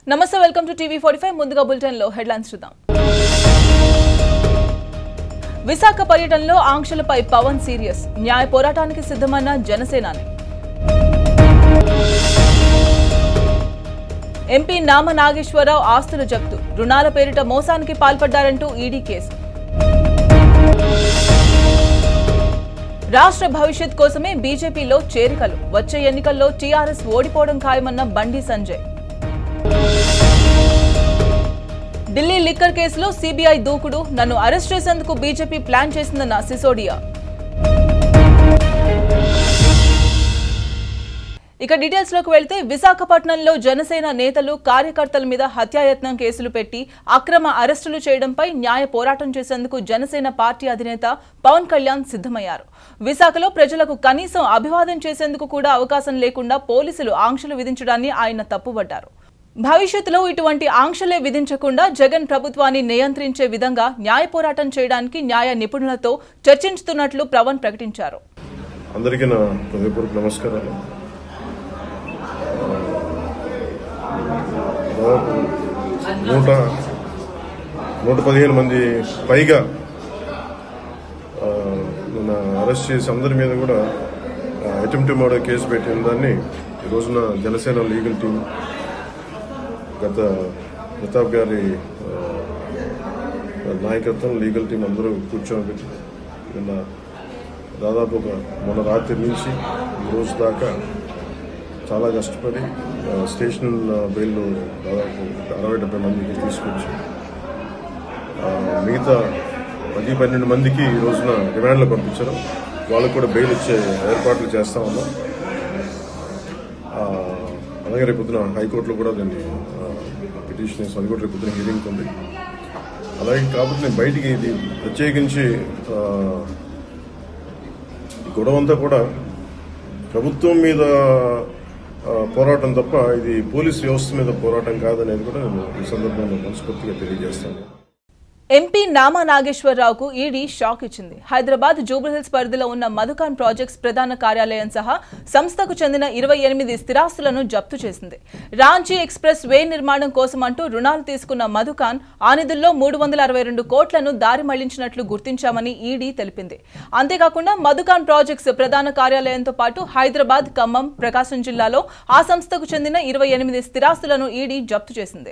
నమస్తే welcome to TV forty five ముందుగా bulletin లో హెడ్లైన్స్ చూద్దాం విశాఖ పర్యటనలో ఆంక్షలపై పవన్ సీరియస్ న్యాయ పోరాటానికి సిద్ధమన్న జనసేనాని ఎంపీ నామ నాగేశ్వరరావు ఆస్తుల జప్తు రుణాల పేరిట మోసానికి పాల్పడ్డారంటూ ఈడీ కేసు రాష్ట్ర భవిష్యత్ కోసమే బీజేపీలో చేరికలు వచ్చే ఎన్నికల్లో టీఆర్ఎస్ ఓడిపోవడం ఖాయమన్న బండి సంజయ్ ఢిల్లీ లిక్కర్ కేసులో సీబీఐ దూకుడు నన్ను అరెస్ట్ చేసేందుకు బీజేపీ ప్లాన్ చేసిందన్న సిసోడియా ఇక డీటెయిల్స్ లోకి వెళ్తే విశాఖపట్నంలో జనసేన నేతలు కార్యకర్తల మీద హత్యాయత్నం కేసులు పెట్టి అక్రమ అరెస్టులు చేయడంపై న్యాయ పోరాటం చేసేందుకు జనసేన పార్టీ అధినేత పవన్ కళ్యాణ్ సిద్ధమయ్యారు విశాఖలో ప్రజలకు కనీసం అభివాదం చేసేందుకు కూడా అవకాశం లేకుండా పోలీసులు ఆంక్షలు విధించడాన్ని ఆయన తప్పుపడ్డారు భవిష్యత్తులో ఇటువంటి ఆంక్షలే విధించకుండా జగన్ ప్రభుత్వాన్ని నియంత్రించే విధంగా న్యాయ పోరాటం చేయడానికి న్యాయ నిపుణులతో చర్చించుతున్నట్లు పవన్ ప్రకటించారు అందరికీ నా హృదయపూర్వక నమస్కారాలు దాదాపు నూట నూట పదిహేను మంది పైగా ఆ, నిన్న అరెస్ట్ చేసి అందరి మీద కూడా అటెంప్ట్ మర్డర్ కేసు పెట్టిన దాన్ని ఈ రోజున జనసేన లీగల్ టీం గత ప్రతాప్ గారి ఆ, నాయకత్వం లీగల్ టీం అందరూ కూర్చోబెట్టి నిన్న దాదాపు ఒక మొన్న రాత్రి నుంచి ఈ రోజు దాకా చాలా కష్టపడి ఆ, స్టేషన్ ఆ, బెయిల్ దాదాపు అరవై డెబ్బై మందికి తీసుకొచ్చి ఆ, మిగతా పది పన్నెండు మందికి ఈ రోజున రిమాండ్లో పంపించారు వాళ్ళకు కూడా బెయిల్ ఇచ్చే ఏర్పాట్లు చేస్తా ఉన్నాం ఆ, అలాగే రేపు పొద్దున హైకోర్టులో కూడా దీన్ని పిటిషన్ వేసి అది కూడా రేపు పొద్దున హీరింగ్ ఉంది అలాగే కాబట్టి నేను బయటికి ఇది ప్రత్యేకించి ఆ, ఈ గొడవ అంతా కూడా ప్రభుత్వం మీద ఆ, పోరాటం తప్ప ఇది పోలీస్ వ్యవస్థ మీద పోరాటం కాదనేది కూడా నేను ఈ సందర్భంలో మనస్ఫూర్తిగా తెలియజేస్తాను ఎంపీ నామా నాగేశ్వరరావుకు ఈడీ షాక్ ఇచ్చింది హైదరాబాద్ జూబ్లీహిల్స్ పరిధిలో ఉన్న మధుకాన్ ప్రాజెక్ట్స్ ప్రధాన కార్యాలయం సహా సంస్థకు చెందిన ఇరవై ఎనిమిది స్థిరాస్తులను జప్తు చేసింది రాంచీ ఎక్స్ప్రెస్ వే నిర్మాణం కోసం అంటూ రుణాలు తీసుకున్న మధుకాన్ ఆ నిధుల్లో మూడు వందల అరవై రెండు కోట్లను దారి మళ్లించినట్లు గుర్తించామని ఈడీ తెలిపింది అంతేకాకుండా మధుకాన్ ప్రాజెక్ట్స్ ప్రధాన కార్యాలయంతో పాటు హైదరాబాద్ ఖమ్మం ప్రకాశం జిల్లాలో ఆ సంస్థకు చెందిన ఇరవై ఎనిమిది స్థిరాస్తులను ఈడీ జప్తు చేసింది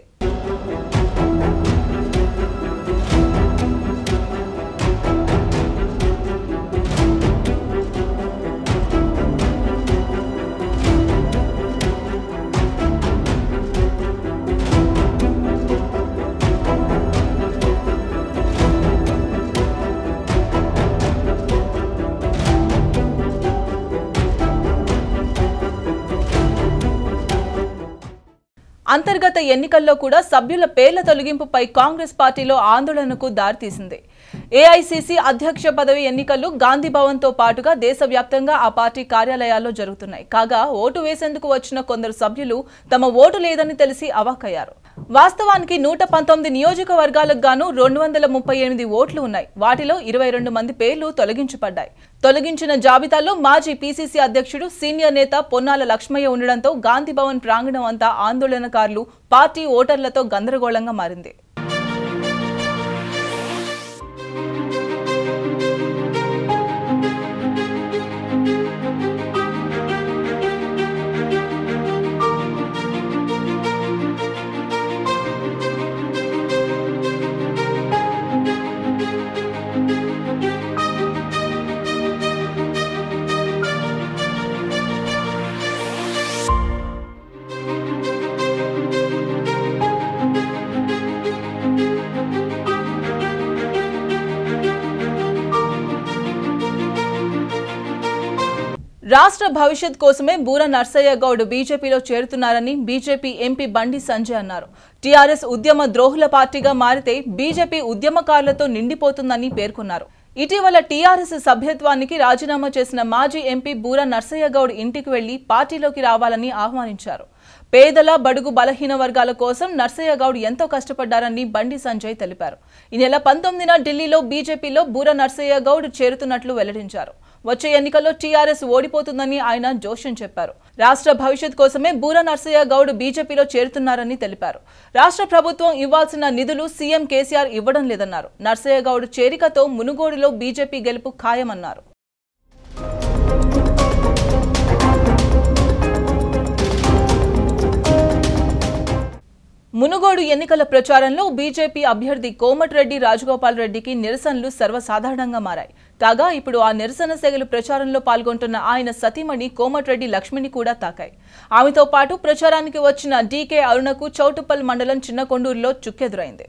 అంతర్గత ఎన్నికల్లో కూడా సభ్యుల పేర్ల తొలగింపుపై కాంగ్రెస్ పార్టీలో ఆందోళనకు దారితీసింది ఏఐసీసీ అధ్యక్ష పదవి ఎన్నికలు గాంధీ భవన్తో పాటుగా దేశవ్యాప్తంగా ఆ పార్టీ కార్యాలయాల్లో జరుగుతున్నాయి కాగా ఓటు వేసేందుకు వచ్చిన కొందరు సభ్యులు తమ ఓటు లేదని తెలిసి అవాక్కయ్యారు వాస్తవానికి నూట పంతొమ్మిది నియోజకవర్గాలకు గాను రెండు వందల ముప్పై ఎనిమిది ఓట్లు ఉన్నాయి వాటిలో ఇరవై రెండు మంది పేర్లు తొలగించబడ్డాయి తొలగించిన జాబితాలో మాజీ పీసీసీ అధ్యక్షుడు సీనియర్ నేత పొన్నాల లక్ష్మయ్య ఉండడంతో గాంధీ భవన్ ప్రాంగణం అంతా ఆందోళనకారులు పార్టీ ఓటర్లతో గందరగోళంగా మారింది రాష్ట్ర భవిష్యత్ కోసమే బూర నర్సయ్య గౌడ్ బీజేపీలో చేరుతున్నారని బీజేపీ ఎంపీ బండి సంజయ్ అన్నారు టీఆర్ఎస్ ఉద్యమ ద్రోహుల పార్టీగా మారితే బీజేపీ ఉద్యమకారులతో నిండిపోతుందని పేర్కొన్నారు ఇటీవల టీఆర్ఎస్ సభ్యత్వానికి రాజీనామా చేసిన మాజీ ఎంపీ బూర నర్సయ్య గౌడ్ ఇంటికి వెళ్లి పార్టీలోకి రావాలని ఆహ్వానించారు పేదల బడుగు బలహీన వర్గాల కోసం నర్సయ్య గౌడ్ ఎంతో కష్టపడ్డారని బండి సంజయ్ తెలిపారు ఈ నెల పంతొమ్మిదిన ఢిల్లీలో బీజేపీలో బూర నర్సయ్య గౌడ్ చేరుతున్నట్లు వెల్లడించారు వచ్చే ఎన్నికల్లో టీఆర్ఎస్ ఓడిపోతుందని ఆయన జోషన్ చెప్పారు రాష్ట్ర భవిష్యత్ కోసమే బూర నర్సయ్య గౌడ్ బీజేపీలో చేరుతున్నారని తెలిపారు రాష్ట్ర ప్రభుత్వం ఇవ్వాల్సిన నిధులు సీఎం కేసీఆర్ ఇవ్వడం లేదన్నారు నర్సయ్య గౌడ్ చేరికతో మునుగోడులో బీజేపీ గెలుపు ఖాయమన్నారు మునుగోడు ఎన్నికల ప్రచారంలో బీజేపీ అభ్యర్థి కోమటిరెడ్డి రాజగోపాల్ రెడ్డికి నిరసనలు సర్వసాధారణంగా మారాయి కాగా ఇప్పుడు ఆ నిరసన సెగలు ప్రచారంలో పాల్గొంటున్న ఆయన సతీమణి కోమటిరెడ్డి లక్ష్మిని కూడా తాకాయి ఆమెతో పాటు ప్రచారానికి వచ్చిన డీకే అరుణకు చౌటుప్పల్ మండలం చిన్నకొండూరులో చుక్కెదురైంది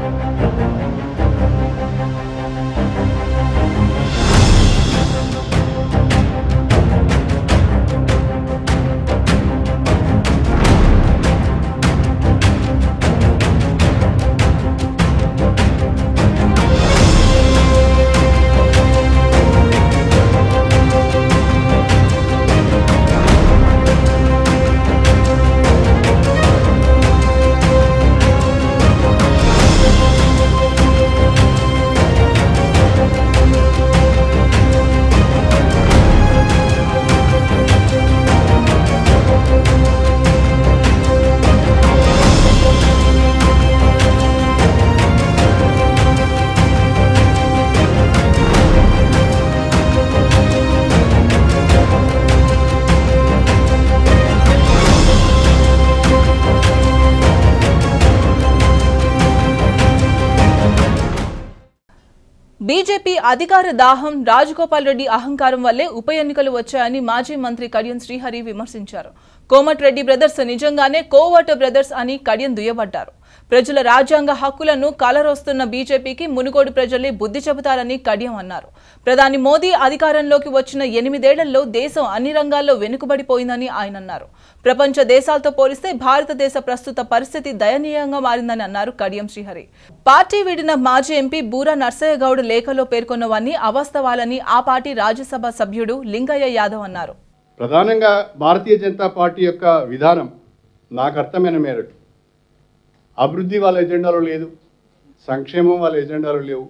బీజేపీ అధికార దాహం రాజగోపాల్ రెడ్డి అహంకారం వల్లే ఉప ఎన్నికలు వచ్చాయని మాజీ మంత్రి కడియం శ్రీహరి విమర్శించారు కోమటిరెడ్డి బ్రదర్స్ నిజంగానే కోవట్ బ్రదర్స్ అని కడియం దుయ్యబడ్డారు ప్రజల రాజ్యాంగ హక్కులను కలరోస్తున్న బీజేపీకి మునుగోడు ప్రజలే బుద్ధి చెబుతారని కడియం అన్నారు ప్రధాని మోదీ అధికారంలోకి వచ్చిన ఎనిమిదేళ్లలో దేశం అన్ని రంగాల్లో వెనుకబడిపోయిందని ఆయన అన్నారు ప్రపంచ దేశాలతో పోలిస్తే భారతదేశ ప్రస్తుత పరిస్థితి దయనీయంగా మారిందని అన్నారు కడియం శ్రీహరి పార్టీ వీడిన మాజీ ఎంపీ బూరా నర్సయ్య గౌడ్ లేఖలో పేర్కొన్నవన్నీ అవాస్తవాలని ఆ పార్టీ రాజ్యసభ సభ్యుడు లింగయ్య యాదవ్ అన్నారు ప్రధానంగా భారతీయ జనతా పార్టీ యొక్క విధానం నాకు అర్థమైన మేరకు అభివృద్ధి వాళ్ళ ఎజెండాలో లేదు సంక్షేమం వాళ్ళ ఎజెండాలో లేవు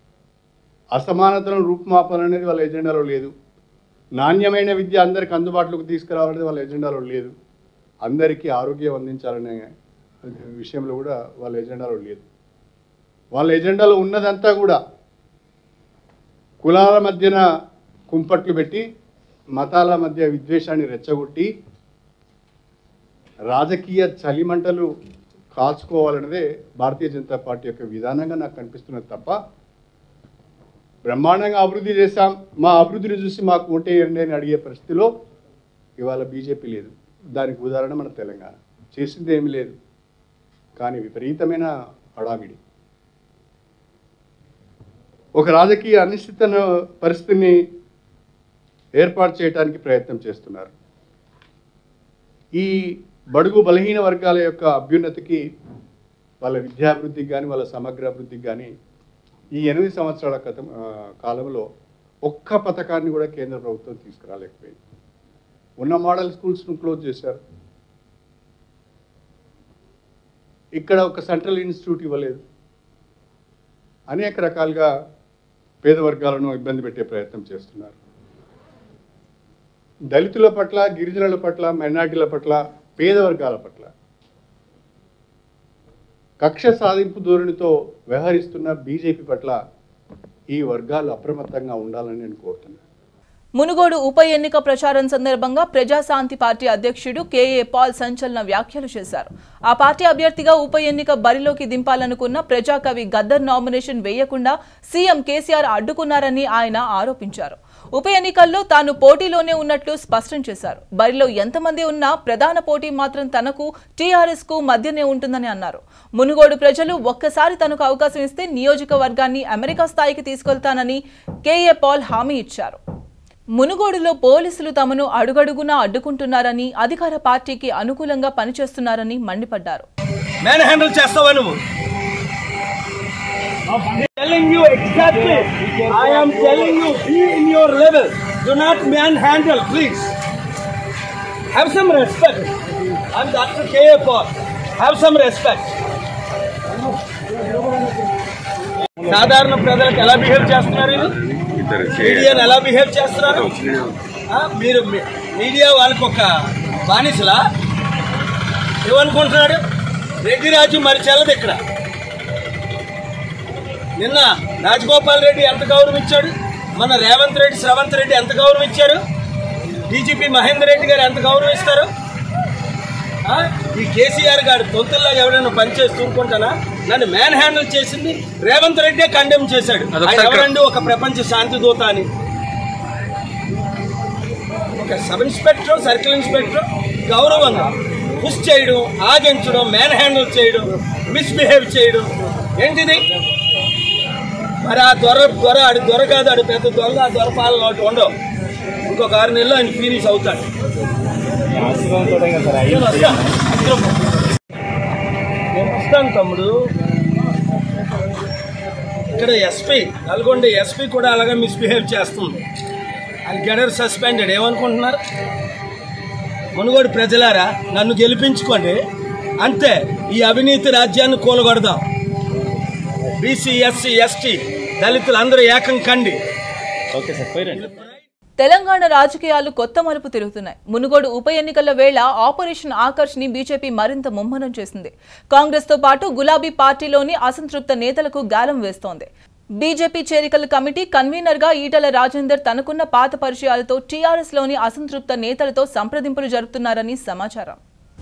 అసమానతలను రూపుమాపాలనేది అనేది వాళ్ళ ఎజెండాలో లేదు నాణ్యమైన విద్య అందరికి అందుబాటులోకి తీసుకురావాలనేది వాళ్ళ ఎజెండాలో లేదు అందరికీ ఆరోగ్యం అందించాలనే విషయంలో కూడా వాళ్ళ ఎజెండాలో లేదు వాళ్ళ ఎజెండాలో ఉన్నదంతా కూడా కులాల మధ్యన కుంపట్లు పెట్టి మతాల మధ్య విద్వేషాన్ని రెచ్చగొట్టి రాజకీయ చలిమంటలు కాల్చుకోవాలన్నదే భారతీయ జనతా పార్టీ యొక్క విధానంగా నాకు కనిపిస్తున్నది తప్ప బ్రహ్మాండంగా అభివృద్ధి చేశాం మా అభివృద్ధిని చూసి మాకు ఓటేయండి అని అడిగే పరిస్థితిలో ఇవాళ బీజేపీ లేదు దానికి ఉదాహరణ మన తెలంగాణ చేసింది ఏమీ లేదు కానీ విపరీతమైన హడావిడి ఒక రాజకీయ అనిశ్చిత పరిస్థితిని ఏర్పాటు చేయడానికి ప్రయత్నం చేస్తున్నారు ఈ బడుగు బలహీన వర్గాల యొక్క అభ్యున్నతికి వాళ్ళ విద్యాభివృద్ధికి కానీ వాళ్ళ సమగ్ర అభివృద్ధికి కానీ ఈ ఎనిమిది సంవత్సరాల క్రితం ఆ, కాలంలో ఒక్క పథకాన్ని కూడా కేంద్ర ప్రభుత్వం తీసుకురాలేకపోయింది ఉన్న మోడల్ స్కూల్స్ను క్లోజ్ చేశారు ఇక్కడ ఒక సెంట్రల్ ఇన్స్టిట్యూట్ ఇవ్వలేదు అనేక రకాలుగా పేద వర్గాలను ఇబ్బంది పెట్టే ప్రయత్నం చేస్తున్నారు దళితుల పట్ల గిరిజనుల పట్ల మైనార్టీల పట్ల పేద వర్గాల పట్ల కక్ష సాధింపు ధోరణితో వ్యవహరిస్తున్న బీజేపీ పట్ల ఈ వర్గాలు అప్రమత్తంగా ఉండాలని నేను కోరుతున్నాను మునుగోడు ఉప ఎన్నిక ప్రచారం సందర్భంగా ప్రజాశాంతి పార్టీ అధ్యక్షుడు కేఏ పాల్ సంచలన వ్యాఖ్యలు చేశారు ఆ పార్టీ అభ్యర్థిగా ఉప ఎన్నిక బరిలోకి దింపాలనుకున్న ప్రజాకవి గద్దర్ నామినేషన్ వేయకుండా సీఎం కేసీఆర్ అడ్డుకున్నారని ఆయన ఆరోపించారు ఉప ఎన్నికల్లో తాను పోటీలోనే ఉన్నట్లు స్పష్టం చేశారు బరిలో ఎంతమంది ఉన్నా ప్రధాన పోటీ మాత్రం తనకు టీఆర్ఎస్ కు మధ్యనే ఉంటుందని అన్నారు మునుగోడు ప్రజలు ఒక్కసారి తనకు అవకాశం ఇస్తే నియోజకవర్గాన్ని అమెరికా స్థాయికి తీసుకెళ్తానని కేఏ పాల్ హామీ ఇచ్చారు మునుగోడులో పోలీసులు తమను అడుగడుగునా అడ్డుకుంటున్నారని అధికార పార్టీకి అనుకూలంగా పనిచేస్తున్నారని మండిపడ్డారు మ్యాన్ హ్యాండిల్ చేస్తావా నువ్వు telling you exactly. I am telling you, be in your level. Do not manhandle, please. Have some respect. I'm Dr. K.A. Paul. Have some respect. సాధారణ ప్రజలకు ఎలా బిహేవ్ చేస్తున్నారు ఇది మీడియాని ఎలా బిహేవ్ చేస్తున్నారు ఆ, మీరు మీ- మీడియా వాళ్ళకి ఒక బానిసలా ఏమనుకుంటున్నాడు రెడ్డి రాజు మరి చెల్లదు ఇక్కడ నిన్న రాజగోపాల్ రెడ్డి ఎంత గౌరవం ఇచ్చాడు మన రేవంత్ రెడ్డి శ్రవంత్ రెడ్డి ఎంత గౌరవం ఇచ్చారు డీజీపీ మహేందర్ రెడ్డి గారు ఎంత గౌరవం ఇస్తారు ఆ? ఈ కేసీఆర్ గారు తొంతుల్లాగా ఎవరైనా పనిచేస్తూ ఊరుకుంటానా నన్ను మ్యాన్ హ్యాండిల్ చేసింది రేవంత్ రెడ్డే కండెమ్ చేశాడు ఆయన ఎవరండి ఒక ప్రపంచ శాంతి దూత అని ఒక సబ్ ఇన్స్పెక్టర్ సర్కిల్ ఇన్స్పెక్టర్ గౌరవంగా పుష్ చేయడం ఆగించడం మ్యాన్ హ్యాండిల్ చేయడం మిస్బిహేవ్ చేయడం ఏంటిది మరి ఆ దొర దొర ఆడు దొర కాదు ఆడు పెద్ద దొంగ ఆ దొర పాలన ఒకటి ఉండవు ఇంకొక ఆరు నెలలు ఆయన ఫీనిష్ అవుతాడు నేను వస్తా. నేను వస్తాను తమ్ముడు ఇక్కడ ఎస్పీ నల్గొండ ఎస్పీ కూడా అలాగే మిస్బిహేవ్ చేస్తుంది అది గెడర్ సస్పెండెడ్ ఏమనుకుంటున్నారు మునుగోడు ప్రజలారా నన్ను గెలిపించుకోండి అంతే ఈ అవినీతి రాజ్యాన్ని కూలగొడదాం బీసీ ఎస్సీ ఎస్టీ దళితులందరూ ఏకం కండి తెలంగాణ రాజకీయాలు కొత్త మలుపు తిరుగుతున్నాయి మునుగోడు ఉప ఎన్నికల వేళ ఆపరేషన్ ఆకర్ష్ ని బీజేపీ మరింత ముమ్మరం చేసింది కాంగ్రెస్ తో పాటు గులాబీ పార్టీలోని అసంతృప్త నేతలకు గాలం వేస్తోంది బీజేపీ చేరికల కమిటీ కన్వీనర్ గా ఈటల రాజేందర్ తనకున్న పాత పరిచయాలతో టీఆర్ఎస్ లోని అసంతృప్త నేతలతో సంప్రదింపులు జరుపుతున్నారని సమాచారం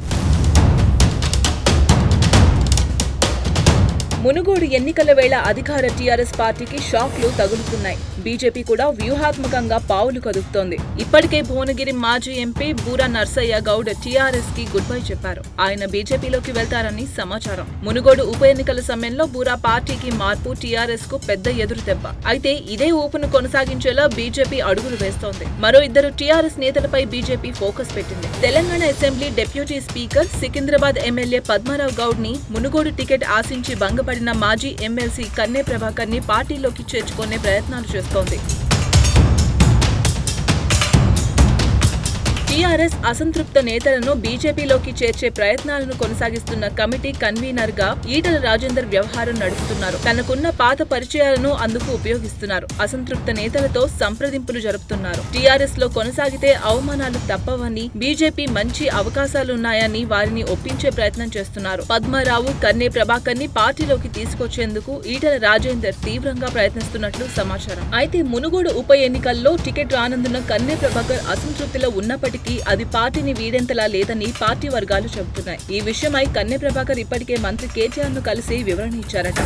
మునుగోడు ఎన్నికల వేళ అధికార టీఆర్ఎస్ పార్టీకి షాక్లు తగులుతున్నాయి బీజేపీ కూడా వ్యూహాత్మకంగా పావులు కదుపుతోంది ఇప్పటికే భువనగిరి మాజీ ఎంపీ బూరా నర్సయ్య గౌడ్ టీఆర్ఎస్ కి గుడ్ బై చెప్పారు ఆయన బీజేపీలోకి వెళ్తారని సమాచారం మునుగోడు ఉప ఎన్నికల సమయంలో బూరా పార్టీకి మార్పు టీఆర్ఎస్ కు పెద్ద ఎదురు దెబ్బ అయితే ఇదే ఊపును కొనసాగించేలా బీజేపీ అడుగులు వేస్తోంది మరో ఇద్దరు టీఆర్ఎస్ నేతలపై బీజేపీ ఫోకస్ పెట్టింది Telangana assembly deputy speaker Secunderabad MLA Padmarao Goud ని మునుగోడు టికెట్ ఆశించి భంగపడిన మాజీ ఎమ్మెల్సీ కన్నే ప్రభాకర్ ని పార్టీలోకి చేర్చుకునే ప్రయత్నాలు చేస్తోంది టీఆర్ఎస్ అసంతృప్త నేతలను బీజేపీలోకి చేర్చే ప్రయత్నాలను కొనసాగిస్తున్న కమిటీ కన్వీనర్ గా ఈటల రాజేందర్ వ్యవహారం నడుపుతున్నారు తనకున్న పాత పరిచయాలను అందుకు ఉపయోగిస్తున్నారు అసంతృప్త నేతలతో సంప్రదింపులు జరుపుతున్నారు టీఆర్ఎస్ లో కొనసాగితే అవమానాలు తప్పవని బీజేపీ మంచి అవకాశాలున్నాయని వారిని ఒప్పించే ప్రయత్నం చేస్తున్నారు పద్మారావు కన్నే ప్రభాకర్ ని పార్టీలోకి తీసుకొచ్చేందుకు ఈటల రాజేందర్ తీవ్రంగా ప్రయత్నిస్తున్నట్లు సమాచారం అయితే మునుగోడు ఉప ఎన్నికల్లో టికెట్ రానందున కన్నే ప్రభాకర్ అసంతృప్తిలో ఉన్నప్పటికీ అది పార్టీని వీడేంతలా లేదని పార్టీ వర్గాలు చెబుతున్నాయి ఈ విషయమై కన్నె ప్రభాకర్ ఇప్పటికే మంత్రి కేటీఆర్ ను కలిసి వివరణ ఇచ్చారట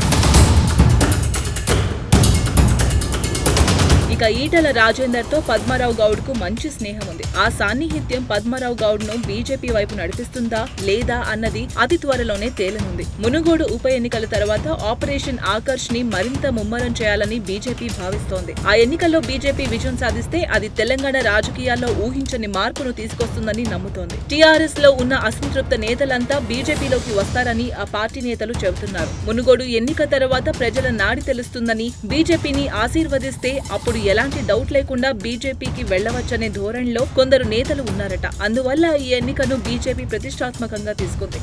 ఇక ఈటల రాజేందర్ తో పద్మారావు గౌడ్ కు మంచి స్నేహం ఉంది ఆ సాన్నిహిత్యం పద్మారావు గౌడ్ ను బీజేపీ వైపు నడిపిస్తుందా లేదా అన్నది అతి త్వరలోనే తేలనుంది మునుగోడు ఉప ఎన్నికల తర్వాత ఆపరేషన్ ఆకర్ష్ ని మరింత ముమ్మరం చేయాలని బీజేపీ భావిస్తోంది ఆ ఎన్నికల్లో బీజేపీ విజయం సాధిస్తే అది తెలంగాణ రాజకీయాల్లో ఊహించని మార్పును తీసుకొస్తుందని నమ్ముతోంది టీఆర్ఎస్ లో ఉన్న అసంతృప్త నేతలంతా బీజేపీలోకి వస్తారని ఆ పార్టీ నేతలు చెబుతున్నారు మునుగోడు ఎన్నిక తర్వాత ప్రజల నాడి తెలుస్తుందని బీజేపీని ఆశీర్వదిస్తే అప్పుడు ఎలాంటి డౌట్ లేకుండా బీజేపీకి వెళ్లవచ్చనే ధోరణిలో కొందరు నేతలు ఉన్నారట అందువల్ల ఈ ఎన్నికను బీజేపీ ప్రతిష్టాత్మకంగా తీసుకుంది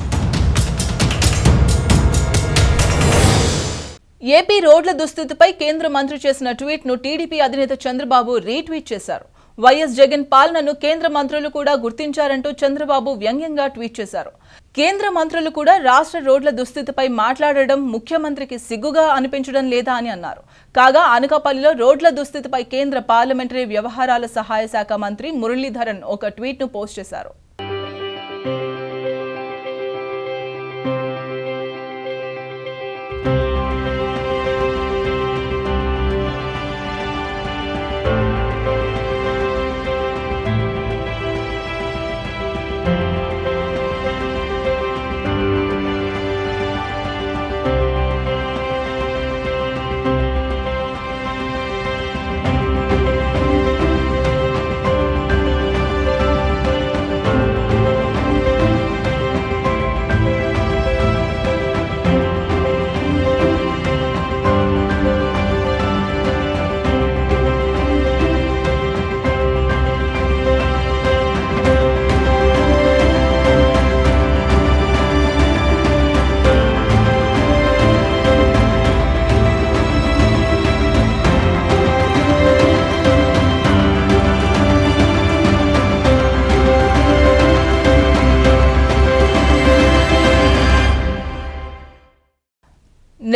ఏపీ రోడ్ల దుస్థితిపై కేంద్ర మంత్రి చేసిన ట్వీట్ ను టీడీపీ అధినేత చంద్రబాబు రీట్వీట్ చేశారు వైఎస్ జగన్ పాలనను కేంద్ర మంత్రులు కూడా గుర్తించారంటూ చంద్రబాబు వ్యంగ్యంగా ట్వీట్ చేశారు కేంద్ర మంత్రులు కూడా రాష్ట్ర రోడ్ల దుస్థితిపై మాట్లాడడం ముఖ్యమంత్రికి సిగ్గుగా అనిపించడం లేదా అని అన్నారు కాగా అనకాపల్లిలో రోడ్ల దుస్థితిపై కేంద్ర పార్లమెంటరీ వ్యవహారాల సహాయ శాఖ మంత్రి మురళీధరన్ ఒక ట్వీట్ ను పోస్ట్ చేశారు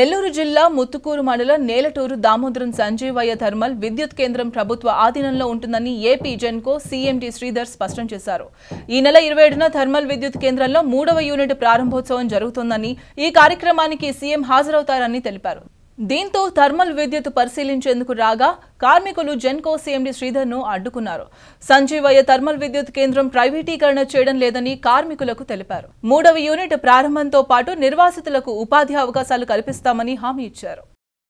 నెల్లూరు జిల్లా ముత్తుకూరు మండలం నేలటూరు దామోదరం సంజీవయ్య థర్మల్ విద్యుత్ కేంద్రం ప్రభుత్వ ఆధీనంలో ఉంటుందని ఏపీ జెన్కో సీఎండి శ్రీధర్ స్పష్టం చేశారు ఈ నెల ఇరవై ఏడున థర్మల్ విద్యుత్ కేంద్రంలో మూడవ యూనిట్ ప్రారంభోత్సవం జరుగుతోందని ఈ కార్యక్రమానికి సీఎం హాజరవుతారని తెలిపారు దీంతో థర్మల్ విద్యుత్ పరిశీలించేందుకు రాగా కార్మికులు జెన్కో సీఎండి శ్రీధర్ ను అడ్డుకున్నారు సంజీవయ్య థర్మల్ విద్యుత్ కేంద్రం ప్రైవేటీకరణ చేయడం లేదని కార్మికులకు తెలిపారు మూడవ యూనిట్ ప్రారంభంతో పాటు నిర్వాసితులకు ఉపాధి అవకాశాలు కల్పిస్తామని హామీ ఇచ్చారు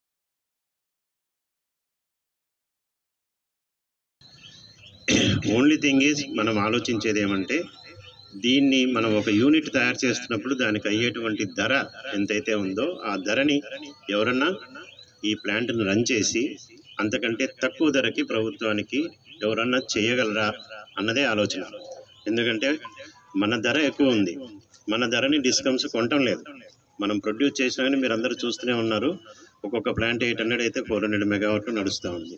ఓన్లీ థింగ్ ఈజ్ మనం ఆలోచించేది ఏమంటే దీన్ని మనం ఒక యూనిట్ తయారు చేస్తున్నప్పుడు దానికి అయ్యేటువంటి ధర ఎంతైతే ఉందో ఆ ధరని ఎవరన్నా ఈ ప్లాంట్ను రన్ చేసి అంతకంటే తక్కువ ధరకి ప్రభుత్వానికి ఎవరన్నా చేయగలరా అన్నదే ఆలోచన ఎందుకంటే మన ధర ఎక్కువ ఉంది మన ధరని డిస్కమ్స్ కొనటం లేదు మనం ప్రొడ్యూస్ చేసినా కానీ మీరు అందరూ చూస్తూనే ఉన్నారు ఒక్కొక్క ప్లాంట్ ఎయిట్ హండ్రెడ్ అయితే ఫోర్ హండ్రెడ్ మెగావాట్లు నడుస్తూ ఉంది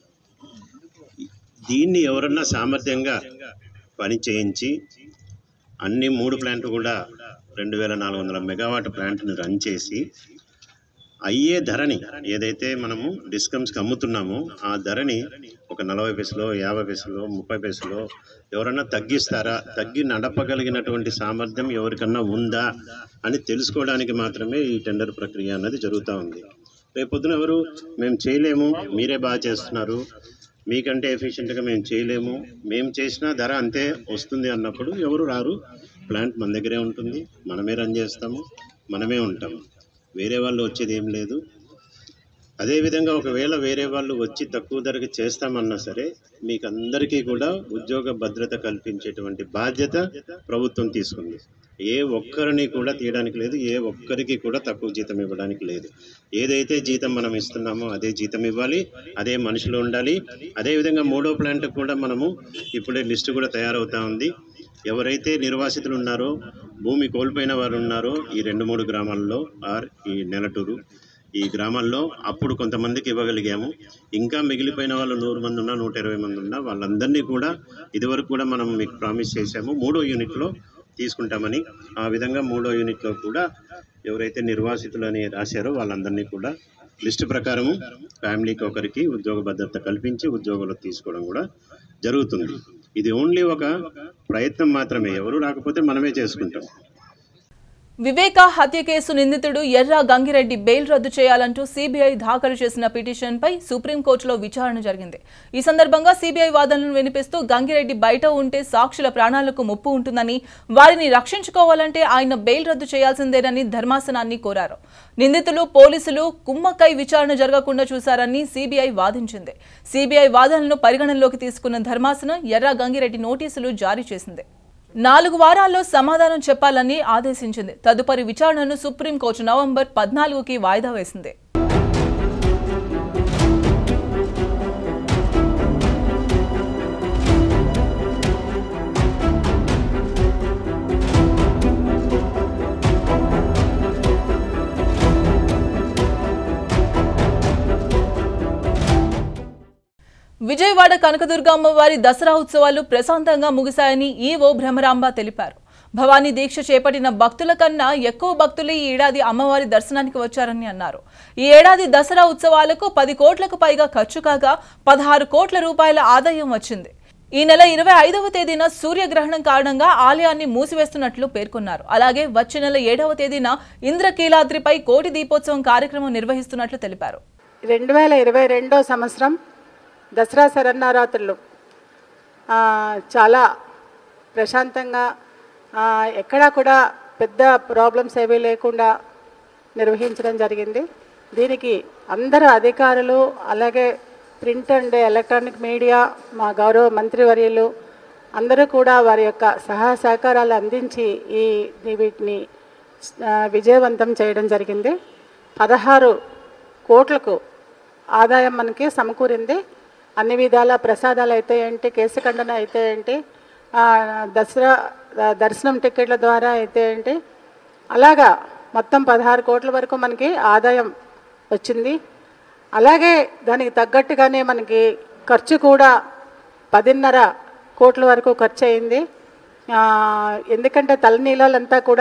దీన్ని ఎవరన్నా సామర్థ్యంగా పని చేయించి అన్ని మూడు ప్లాంట్లు కూడా రెండు వేల నాలుగు వందల మెగావాట్ ప్లాంట్ని రన్ చేసి అయ్యే ధరని ఏదైతే మనము డిస్కమ్స్కి అమ్ముతున్నామో ఆ ధరని ఒక నలభై పైసలో యాభై పైసలో ముప్పై పైసలో ఎవరన్నా తగ్గిస్తారా తగ్గి నడపగలిగినటువంటి సామర్థ్యం ఎవరికన్నా ఉందా అని తెలుసుకోవడానికి మాత్రమే ఈ టెండర్ ప్రక్రియ అన్నది జరుగుతూ ఉంది రేపొద్దున ఎవరు మేము చేయలేము మీరే బాగా చేస్తున్నారు మీకంటే ఎఫిషియెంట్గా మేము చేయలేము మేము చేసిన ధర అంతే వస్తుంది అన్నప్పుడు ఎవరు రారు ప్లాంట్ మన దగ్గరే ఉంటుంది మనమే రన్ చేస్తాము మనమే ఉంటాము వేరే వాళ్ళు వచ్చేది ఏం లేదు అదేవిధంగా ఒకవేళ వేరే వాళ్ళు వచ్చి తక్కువ ధరకి చేస్తామన్నా సరే మీకు అందరికీ కూడా ఉద్యోగ భద్రత కల్పించేటువంటి బాధ్యత ప్రభుత్వం తీసుకుంది ఏ ఒక్కరిని కూడా తీయడానికి లేదు ఏ ఒక్కరికి కూడా తక్కువ జీతం ఇవ్వడానికి లేదు ఏదైతే జీతం మనం ఇస్తున్నామో అదే జీతం ఇవ్వాలి అదే మనుషులు ఉండాలి అదేవిధంగా మూడో ప్లాంట్ కూడా మనము ఇప్పుడే లిస్టు కూడా తయారవుతా ఉంది ఎవరైతే నిర్వాసితులు ఉన్నారో భూమి కోల్పోయిన వారు ఉన్నారో ఈ రెండు మూడు గ్రామాల్లో ఆర్ ఈ నెలటూరు ఈ గ్రామాల్లో అప్పుడు కొంతమందికి ఇవ్వగలిగాము ఇంకా మిగిలిపోయిన వాళ్ళు నూరు మంది ఉన్నా నూట ఇరవై మంది ఉన్నా వాళ్ళందరినీ కూడా ఇదివరకు కూడా మనం మీకు ప్రామిస్ చేశాము మూడో యూనిట్లో తీసుకుంటామని ఆ విధంగా మూడో యూనిట్లో కూడా ఎవరైతే నిర్వాసితులు అని రాశారో వాళ్ళందరినీ కూడా లిస్టు ప్రకారము ఫ్యామిలీకి ఒకరికి ఉద్యోగ భద్రత కల్పించి ఉద్యోగాలు తీసుకోవడం కూడా జరుగుతుంది ఇది ఓన్లీ ఒక ప్రయత్నం మాత్రమే ఎవరు రాకపోతే మనమే చేసుకుంటాం వివేక హత్య కేసు నిందితుడు ఎర్ర గంగిరెడ్డి బెయిల్ రద్దు చేయాలంటూ సీబీఐ దాఖలు చేసిన పిటిషన్పై సుప్రీంకోర్టులో విచారణ జరిగింది ఈ సందర్భంగా సీబీఐ వాదనలను వినిపిస్తూ గంగిరెడ్డి బయట ఉంటే సాక్షుల ప్రాణాలకు ముప్పు ఉంటుందని వారిని రక్షించుకోవాలంటే ఆయన బెయిల్ రద్దు చేయాల్సిందేనని ధర్మాసనాన్ని కోరారు నిందితులు పోలీసులు కుమ్మక్కై విచారణ జరగకుండా చూశారని సీబీఐ వాదించింది సీబీఐ వాదనలను పరిగణనలోకి తీసుకున్న ధర్మాసనం ఎర్ర గంగిరెడ్డి నోటీసులు జారీ చేసింది నాలుగు వారాల్లో సమాధానం చెప్పాలని ఆదేశించింది తదుపరి విచారణను సుప్రీంకోర్టు నవంబర్ పద్నాలుగుకి వాయిదా వేసింది విజయవాడ కనకదుర్గ అమ్మవారి దసరా ఉత్సవాలు ప్రశాంతంగా ముగిశాయని ఈవో భ్రమరాంబ తెలిపారు భవానీ దీక్ష చేపట్టిన భక్తుల కన్నా ఎక్కువ భక్తులే ఈ ఏడాది అమ్మవారి దర్శనానికి వచ్చారని అన్నారు ఈ ఏడాది దసరా ఉత్సవాలకు పది కోట్లకు పైగా ఖర్చు కాగా పదహారు కోట్ల రూపాయల ఆదాయం వచ్చింది ఈ నెల ఇరవై ఐదవ తేదీన సూర్యగ్రహణం కారణంగా ఆలయాన్ని మూసివేస్తున్నట్లు పేర్కొన్నారు అలాగే వచ్చే నెల ఏడవ తేదీన ఇంద్రకీలాద్రిపై కోటి దీపోత్సవం కార్యక్రమం నిర్వహిస్తున్నట్లు తెలిపారు రెండు వేల ఇరవై రెండో సంవత్సరం దసరా శరన్నవరాత్రులు ఆ, చాలా ప్రశాంతంగా ఆ, ఎక్కడా కూడా పెద్ద ప్రాబ్లమ్స్ ఏమీ లేకుండా నిర్వహించడం జరిగింది దీనికి అందరు అధికారులు అలాగే ప్రింట్ అండ్ ఎలక్ట్రానిక్ మీడియా మా గౌరవ మంత్రివర్యులు అందరూ కూడా వారి యొక్క సహాయ సహకారాలు అందించి ఈ ఈ వీటిని ఆ, విజయవంతం చేయడం జరిగింది పదహారు కోట్లకు ఆదాయం మనకి సమకూరింది అన్ని విధాల ప్రసాదాలు అయితే ఏంటి కేశఖండన అయితే ఏంటి ఆ, దసరా ఆ, దర్శనం టికెట్ల ద్వారా అయితే ఏంటి అలాగా మొత్తం పదహారు కోట్ల వరకు మనకి ఆదాయం వచ్చింది అలాగే దానికి తగ్గట్టుగానే మనకి ఖర్చు కూడా పదిన్నర కోట్ల వరకు ఖర్చు అయింది ఆ, ఎందుకంటే తలనీలాలంతా కూడా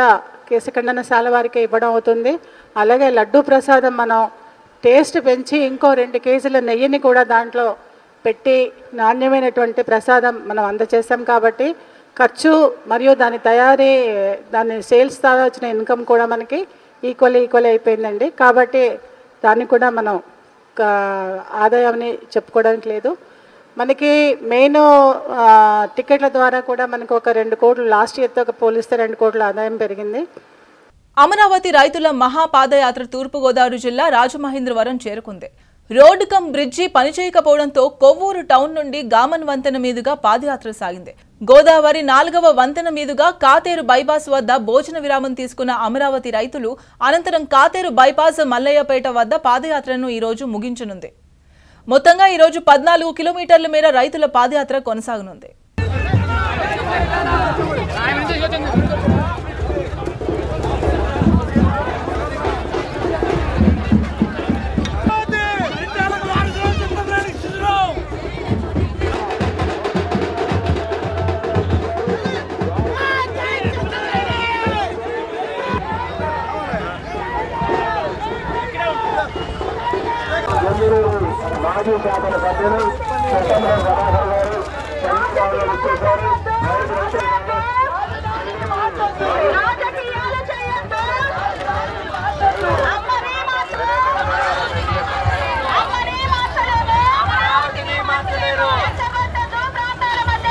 కేశఖండనశాల వారికి ఇవ్వడం అవుతుంది అలాగే లడ్డూ ప్రసాదం మనం టేస్ట్ పెంచి ఇంకో రెండు కేజీల నెయ్యిని కూడా దాంట్లో పెట్టి నాణ్యమైనటువంటి ప్రసాదం మనం అందజేస్తాం కాబట్టి ఖర్చు మరియు దాని తయారీ దాని సేల్స్ ద్వారా వచ్చిన ఇన్కమ్ కూడా మనకి ఈక్వల్ ఈక్వల్ అయిపోయిందండి కాబట్టి దాన్ని కూడా మనం ఒక ఆదాయాన్ని చెప్పుకోవడానికి లేదు మనకి మెయిన్ ఆ, టికెట్ల ద్వారా కూడా మనకు ఒక రెండు కోట్లు లాస్ట్ ఇయర్తో పోలిస్తే రెండు కోట్ల ఆదాయం పెరిగింది అమరావతి రైతుల మహాపాదయాత్ర తూర్పుగోదావరి జిల్లా రాజమహేంద్రవరం చేరుకుంది రోడ్డు కమ్ బ్రిడ్జి పనిచేయకపోవడంతో కొవ్వూరు టౌన్ నుండి గామన్ వంతెన మీదుగా పాదయాత్ర సాగింది గోదావరి నాలుగవ వంతెన మీదుగా కాతేరు బైపాస్ వద్ద భోజన విరామం తీసుకున్న అమరావతి రైతులు అనంతరం కాతేరు బైపాస్ మల్లయ్యపేట వద్ద పాదయాత్రను ఈ రోజు ముగించనుంది మొత్తంగా ఈ రోజు పద్నాలుగు కిలోమీటర్ల మేర రైతుల పాదయాత్ర కొనసాగనుంది రాజకీయాలు చేయొద్దు అమ్మని మార్చలేరు అమ్మని మార్చలేరు అమరావతిని మార్చలేరు రెచ్చగొట్టొద్దు ప్రాంతాల మధ్య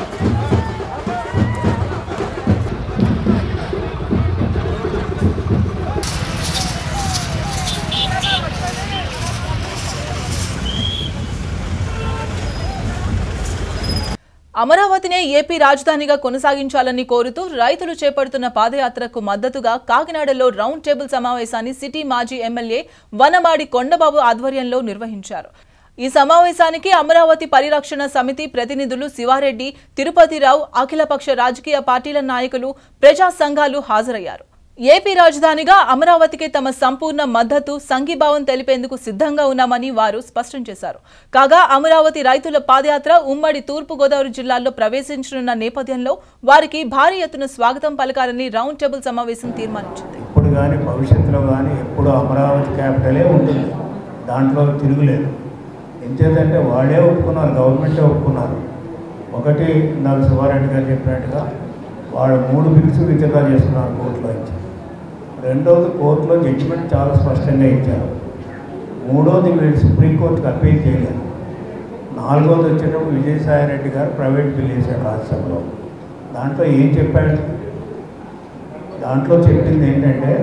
అమరావతినే ఏపీ రాజధానిగా కొనసాగించాలని కోరుతూ రైతులు చేపడుతున్న పాదయాత్రకు మద్దతుగా కాకినాడలో రౌండ్ టేబుల్ సమావేశాన్ని సిటీ మాజీ ఎమ్మెల్యే వనమాడి కొండబాబు ఆధ్వర్యంలో నిర్వహించారు ఈ సమావేశానికి అమరావతి పరిరక్షణ సమితి ప్రతినిధులు శివారెడ్డి తిరుపతిరావు అఖిలపక్ష రాజకీయ పార్టీల నాయకులు ప్రజా సంఘాలు హాజరయ్యారు ఏపీ రాజధానిగా అమరావతికి తమ సంపూర్ణ మద్దతు సంఘీభావం తెలిపేందుకు సిద్ధంగా ఉన్నామని వారు స్పష్టం చేశారు కాగా అమరావతి రైతుల పాదయాత్ర ఉమ్మడి తూర్పు గోదావరి జిల్లాల్లో ప్రవేశించనున్న నేపథ్యంలో వారికి భారీ ఎత్తున స్వాగతం పలకాలని రౌండ్ టేబుల్ సమావేశం తీర్మానించింది ఇప్పుడు కానీ భవిష్యత్తులో కానీ ఎప్పుడు అమరావతి క్యాపిటలే ఉంటుంది దాంట్లో తిరుగులేదు ఎంచేదంటే వాళ్ళే ఒప్పుకున్నారు గవర్నమెంటే ఒప్పుకున్నారు ఒకటి నాకు శివారెడ్డి గారు చెప్పినట్టుగా వాళ్ళు మూడు బిల్స్ విత్డ్రా చేసుకున్నారు కోర్టులో ఇచ్చి రెండోది కోర్టులో జడ్జిమెంట్ చాలా స్పష్టంగా ఇచ్చారు మూడోది వీళ్ళు సుప్రీంకోర్టుకి అప్పీల్ చేయలేదు నాలుగోది వచ్చేటప్పుడు విజయసాయి రెడ్డి గారు ప్రైవేట్ బిల్ వేశాడు రాజ్యసభలో దాంట్లో ఏం చెప్పాడు దాంట్లో చెప్పింది ఏంటంటే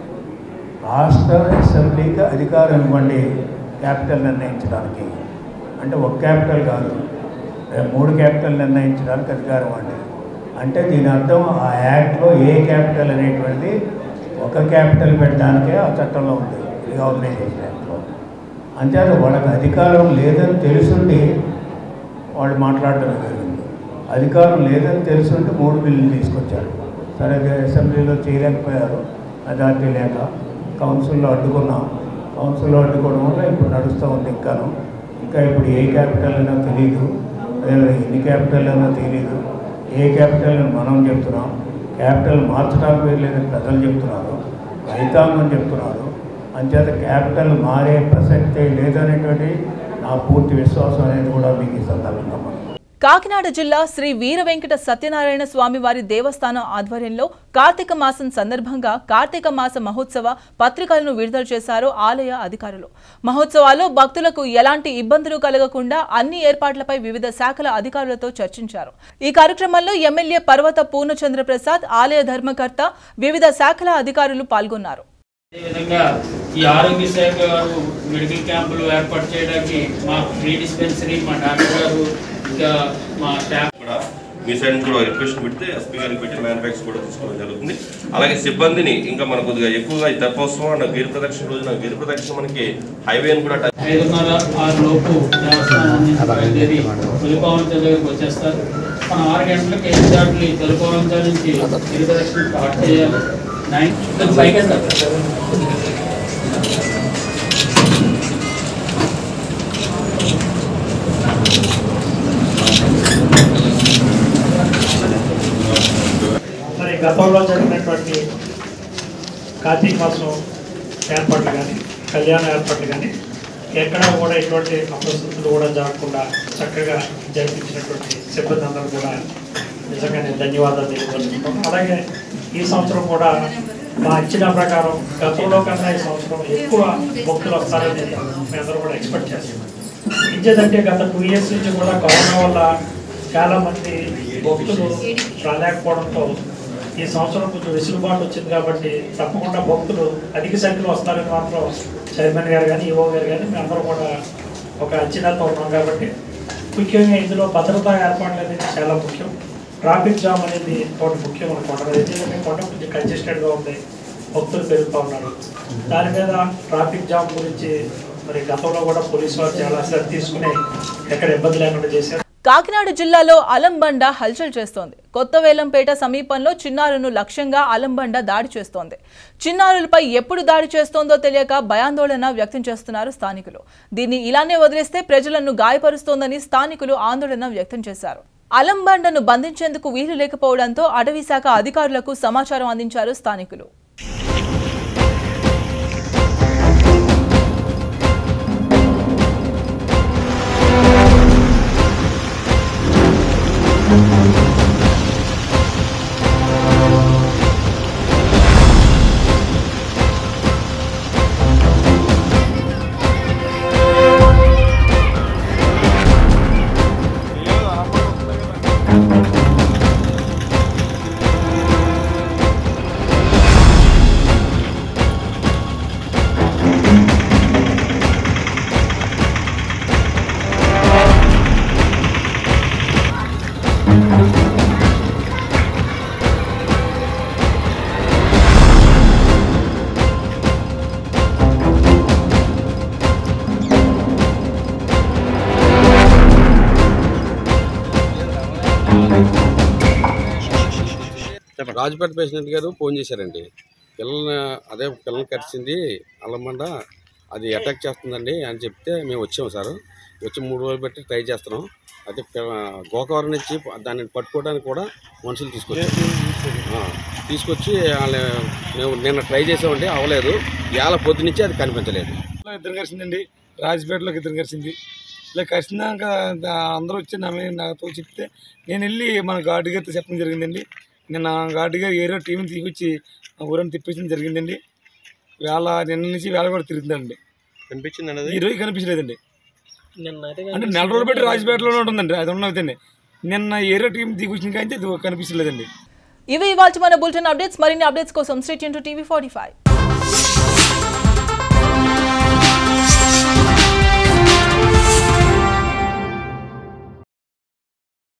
రాష్ట్ర అసెంబ్లీకి అధికారం ఇవ్వండి క్యాపిటల్ నిర్ణయించడానికి అంటే ఒక క్యాపిటల్ కాదు రేపు మూడు క్యాపిటల్ నిర్ణయించడానికి అధికారం ఇవ్వండి అంటే దీని అర్థం ఆ యాక్ట్లో ఏ క్యాపిటల్ అనేటువంటిది ఒక క్యాపిటల్ పెట్టడానికే ఆ చట్టంలో ఉంది రీఆర్గనైజేషన్ యాక్ట్లో అంతేత వాళ్ళకి అధికారం లేదని తెలుసుండి వాళ్ళు మాట్లాడటం జరిగింది అధికారం లేదని తెలుసుంటే మూడు బిల్లులు తీసుకొచ్చారు సరే అది అసెంబ్లీలో చేయలేకపోయారు మెజార్టీ లేక కౌన్సిల్లో అడ్డుకున్నాం కౌన్సిల్లో అడ్డుకోవడం వల్ల ఇప్పుడు నడుస్తూ ఉంది ఇంకాను ఇంకా ఇప్పుడు ఏ క్యాపిటల్ అయినా తెలియదు అదే ఎన్ని క్యాపిటల్ అయినా తెలియదు ఏ క్యాపిటల్ అని మనం చెప్తున్నాం క్యాపిటల్ మార్చడానికి వీలు లేదని ప్రజలు చెప్తున్నారు రైతాంగం చెప్తున్నారు అంచేత క్యాపిటల్ మారే ప్రసక్తే లేదనేటువంటి నా పూర్తి విశ్వాసం అనేది కూడా మీకు ఈ సందర్భంగా మనం కాకినాడ జిల్లా శ్రీ వీర వెంకట సత్యనారాయణ స్వామి వారి దేవస్థానం ఆధ్వర్యంలో కార్తీక మాసం సందర్భంగా కార్తీక మాస మహోత్సవ పత్రికలను విడుదల చేశారు ఆలయ అధికారులు మహోత్సవాల్లో భక్తులకు ఎలాంటి ఇబ్బందులు కలగకుండా అన్ని ఏర్పాట్లపై వివిధ శాఖల అధికారులతో చర్చించారు ఈ కార్యక్రమంలో ఎమ్మెల్యే పర్వత పూర్ణచంద్ర ప్రసాద్ ఆలయ ధర్మకర్త వివిధ శాఖల అధికారులు పాల్గొన్నారు అదేవిధంగా ఈ ఆరోగ్య శాఖ గారు మెడికల్ క్యాంపులు ఏర్పాటు చేయడానికి మా ఫ్రీ డిస్పెన్సరీ మా డాక్టర్ గారు ఇంకా మా స్టాఫ్ కూడా మీ సైడ్ నుంచి కూడా రిక్వెస్ట్ పెడితే ఎస్పీ గారికి పెట్టి మ్యానుఫ్యాక్చర్ కూడా తీసుకోవడం జరుగుతుంది అలాగే సిబ్బందిని ఇంకా మన కొద్దిగా ఎక్కువగా ఈ తెప్పోత్సవం అండ్ గిరి ప్రదక్షిణ రోజున గిరి ప్రదక్షిణ మనకి హైవేని కూడా టచ్ ఐదున్నర ఆరు లోపు దేవస్థానం నుంచి బయలుదేరి తొలిపవంచం దగ్గరికి వచ్చేస్తారు మనం ఆరు గంటలకి ఎగ్జాక్ట్లీ తొలిపవంచం నుంచి గిరి ప్రదక్షిణ స్టార్ట్ చేయాలి నైన్ పైకి వెళ్తారు మరి గతంలో జరిగినటువంటి కార్తీక మాసం ఏర్పాట్లు కానీ కళ్యాణ ఏర్పాట్లు కానీ ఎక్కడా కూడా ఎటువంటి అప్రస్తుతులు కూడా జరగకుండా చక్కగా జరిపించినటువంటి సిబ్బంది అందరూ కూడా నిజంగా నేను ధన్యవాదాలు తెలియజేస్తున్నాను అలాగే ఈ సంవత్సరం కూడా మా ఇచ్చిన ప్రకారం గతంలో కన్నా ఈ సంవత్సరం ఎక్కువ భక్తులు వస్తారని మేము అందరూ కూడా ఎక్స్పెక్ట్ చేస్తున్నాం ఇంకేదంటే గత టూ ఇయర్స్ నుంచి కూడా కరోనా వల్ల చాలా మంది భక్తులు రాలేకపోవడంతో ఈ సంవత్సరం కొంచెం వెసులుబాటు వచ్చింది కాబట్టి తప్పకుండా భక్తులు అధిక సంఖ్యలో వస్తారని మాత్రం చైర్మన్ గారు కానీ ఈఓ గారు కానీ మేమందరం కూడా ఒక అంచనాతో ఉన్నాం కాబట్టి ముఖ్యంగా ఇందులో భద్రతా ఏర్పాట్లు అనేది చాలా ముఖ్యం ట్రాఫిక్ జామ్ అనేది ఒకటి ముఖ్యం మన కొండ మీద ఎందుకంటే కొండ కొంచెం కంజెస్టెడ్గా ఉంది భక్తులు పెరుగుతూ ఉన్నారు దాని మీద ట్రాఫిక్ జామ్ గురించి మరి గతంలో కూడా పోలీసు వారు చాలా శ్రద్ధ తీసుకుని ఎక్కడ ఇబ్బంది లేకుండా చేశారు కాకినాడ జిల్లాలో అలంబండ హల్చల్ చేస్తోంది కొత్త వేలంపేట సమీపంలో చిన్నారును లక్ష్యంగా అలంబండ దాడి చేస్తోంది చిన్నారులపై ఎప్పుడు దాడి చేస్తోందో తెలియక భయాందోళన వ్యక్తం చేస్తున్నారు స్థానికులు దీన్ని ఇలానే వదిలేస్తే ప్రజలను గాయపరుస్తోందని స్థానికులు ఆందోళన వ్యక్తం చేశారు అలంబండను బంధించేందుకు వీలు లేకపోవడంతో అటవీ శాఖ అధికారులకు సమాచారం అందించారు స్థానికులు రాజపేట పేషెంట్ గారు ఫోన్ చేశారండి పిల్లల్ని అదే పిల్లల్ని కరిచింది అల్లమండ అది అటాక్ చేస్తుందండి అని చెప్తే మేము వచ్చాము సార్ వచ్చి మూడు రోజులు పెట్టి ట్రై చేస్తున్నాం అయితే పిల్ల- గోకవరం నుంచి దాన్ని పట్టుకోవడానికి కూడా మనుషులు తీసుకొచ్చారు ఆ, తీసుకొచ్చి వాళ్ళ మేము నిన్న ట్రై చేసామండి అవ్వలేదు ఇవాళ పొద్దు నుంచి అది కనిపించలేదు ఇద్దరు కలిసిందండి రాజపేటలోకి ఇద్దరు కలిసింది ఇలా కలిసినాక దా- అందరూ వచ్చి నా మీద నాతో చెప్తే నేను వెళ్ళి మన గార్డు గారితో చెప్పడం జరిగిందండి నిన్న గార్డు గారు ఏరో టీంని తీసుకొచ్చి ఆ ఊరని తిప్పించడం జరిగిందండి వేళ నిన్న నుంచి వేళ కూడా తిరుగుతుందండి కనిపించింది ఈ రోజు కనిపించలేదండి అంటే నెల రోజులు పెట్టి రాజపేటలోనే ఉంటుందండి అది ఉన్నదండి నిన్న ఏరో టీం దిగొచ్చిన కానీ అది కనిపించలేదండి ఇవి ఇవాళ మన బులెటిన్ అప్డేట్స్ మరిన్ని అప్డేట్స్ కోసం street into TV forty five